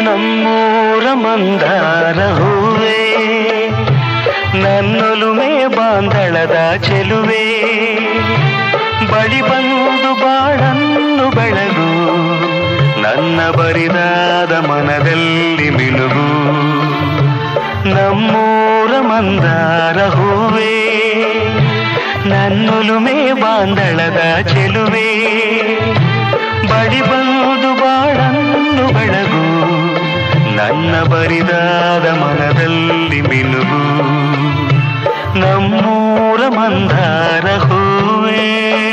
ನಮ್ಮೂರ ಮಂದಾರ ಹೂವೇ ನನ್ನೊಲುಮೆ ಬಾಂದಳದ ಚೆಲುವೆ ಬಳಿ ಬಂದು ಬಾಳನ್ನು ಬೆಳಗು ನನ್ನ ಬರಿದಾದ ಮನದಲ್ಲಿ ಮಿನುಗು ನಮ್ಮೂರ ಮಂದಾರ ಹೂವೇ ನನ್ನೊಲುಮೆ ಬಾಂದಳದ ಚೆಲುವೆ ಬಳಿ ಬಂದು ಬಾಳನ್ನು ಬೆಳಗು ನನ್ನ ಬರಿದಾದ ಮನದಲ್ಲಿ ಮಿನುಗು ನಮ್ಮೂರ ಮಂದಾರ ಹೂವೇ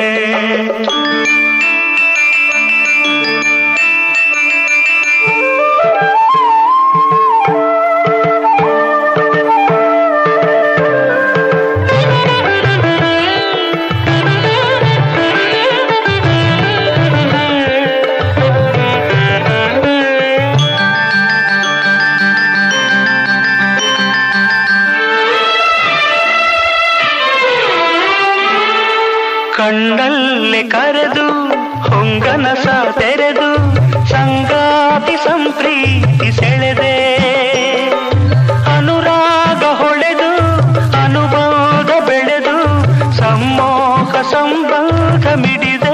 ಕಣ್ಣಲ್ಲಿ ಕರೆದು ಹೊಂಗನಸ ತೆರೆದು ಸಂಗಾತಿ ಸಂಪ್ರೀತಿ ಸೆಳೆದೆ ಅನುರಾಗ ಹೊಳೆದು ಅನುಭೋಗ ಬೆಳೆದು ಸಮ್ಮೋಹ ಸಂಬಂಧ ಮಿಡಿದೆ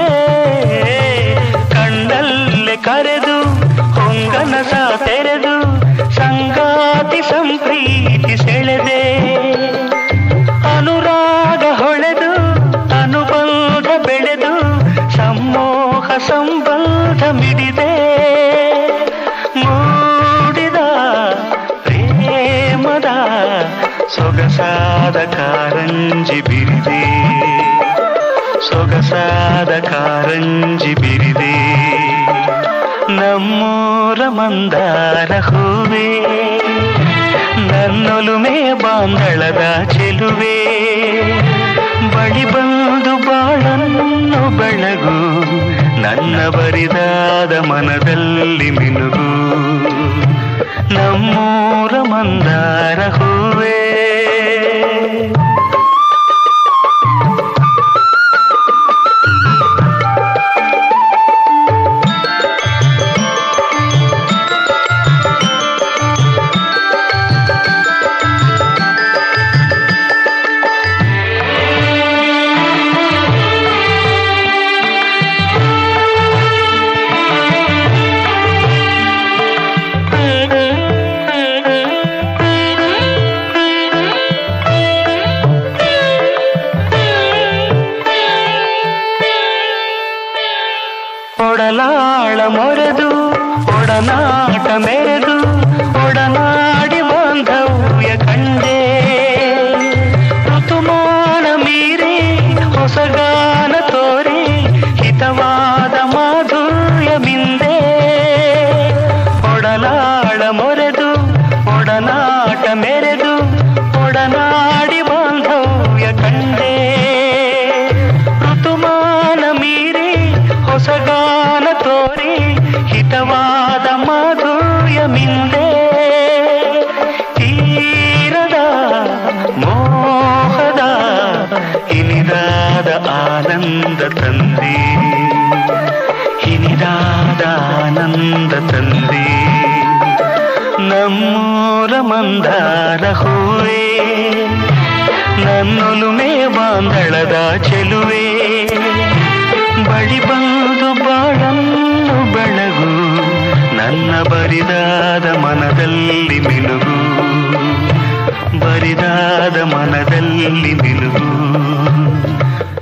ಕಣ್ಣಲ್ಲಿ ಕರೆದು ಹೊಂಗನಸ ತೆರೆದು ಸಂಗಾತಿ ಸಂಪ್ರೀತಿ ಸೆಳೆದೆ ಅನುರಾಗ ಹೊಳೆದು ಅನುಬಂಧ ಬೆಳೆದು ಸಮ್ಮೋಹ ಸಂಬಂಧ ಮಿಡಿದೆ ಮೂಡಿದ ಪ್ರೇಮದ ಸೊಗಸಾದ ಕಾರಂಜಿ ಬಿರಿದೆ ಸೊಗಸಾದ ಕಾರಂಜಿ ಬಿರಿದೆ ನಮ್ಮೂರ ಮಂದಾರ ಹೂವೇ ನನ್ನೊಲುಮೆ ಬಾಂದಳದ ಚೆಲುವೆ ಬಳಿ ಬಂದು ಬಾಳನ್ನು ಬೆಳಗು ನನ್ನ ಬರಿದಾದ ಮನದಲ್ಲಿ ಮಿನುಗು ನಮ್ಮೂರ ಮಂದಾರ ಹೂವೇ ಒಡಲಾಳ ಮೊರೆದು ಒಡನಾಟ ಮೆರೆದು ಒಡನಾಡಿ ಬಾಂಧವ್ಯ ಕಂಡೆ ಋತುಮಾನ ಮೀರಿ ಹೊಸಗಾನ ತೋರಿ ಹಿತವಾದ ಮಾಧುರ್ಯ ಮಿಂದೆ ಒಡಲಾಳ ಮೊರೆದು ಒಡನಾಟ ಮೆರೆದು ಒಡನಾಡಿ ಬಾಂಧವ್ಯ ಕಂಡೆ ಋತುಮಾನ ಮೀರಿ ಹೊಸಗಾನ ತೋರಿ ಹಿತವಾದ ಮಾಧುರ್ಯ ಮಿಂದೆ ತೀರದ ಮೋಹದ ಇನಿದಾದ ಆನಂದ ತಂದೆ ಇನಿದಾದ ಆನಂದ ತಂದೆ ನಮ್ಮೂರ ಮಂದಾರ ಹೂವೇ ನನ್ನೊಲುಮೆ ಬಾಂದಳದ ಚೆಲುವೆ ಬಳಿ ಬಂದು ಬಾಳನ್ನು ಬೆಳಗು ನನ್ನ ಬರಿದಾದ ಮನದಲ್ಲಿ ಮಿನುಗು ಬರಿದಾದ ಮನದಲ್ಲಿ ಮಿನುಗು